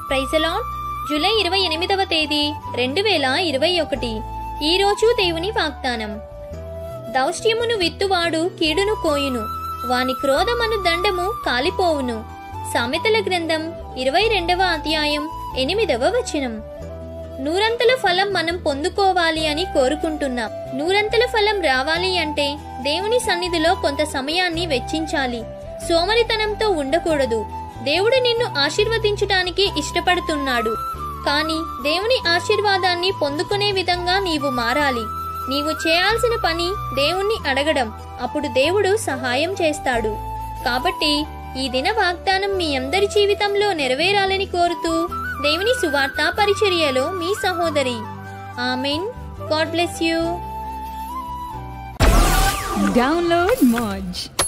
ప్రైజలాన్ July ఇరవై ఎనిమిదవ తేదీ రెండు వేల ఇరవై ఒకటి ఈరోజు దేవుని వాగ్దానం దౌష్ట్యమును విత్తువాడు కీడును కోయును వాని క్రోధమను దండము కాలిపోవును సామెతల గ్రంథం ఇరవై రెండవ అధ్యాయం ఎనిమిదవ వచనం నూరంతల ఫలం మనం పొందుకోవాలి అని కోరుకుంటున్నాం నూరంతల ఫలం రావాలి అంటే దేవుని సన్నిధిలో కొంత సమయాన్ని వెచ్చించాలి సోమరితనంతో ఉండకూడదు దేవుడు నిన్ను ఆశీర్వదించటానికి ఇష్టపడుతున్నాడు కానీ దేవుని ఆశీర్వాదాన్ని పొందుకునే విధంగా నీవు మారాలి నీవు చేయాల్సిన పని దేవుణ్ణి అడగడం అప్పుడు దేవుడు సహాయం చేస్తాడు కాబట్టి ఈ దిన వాగ్దానం మీ అందరి జీవితంలో నెరవేరాలని కోరుతూ దేవుని సువార్త పరిచర్యలో మీ సహోదరి amen god bless you Download Moj.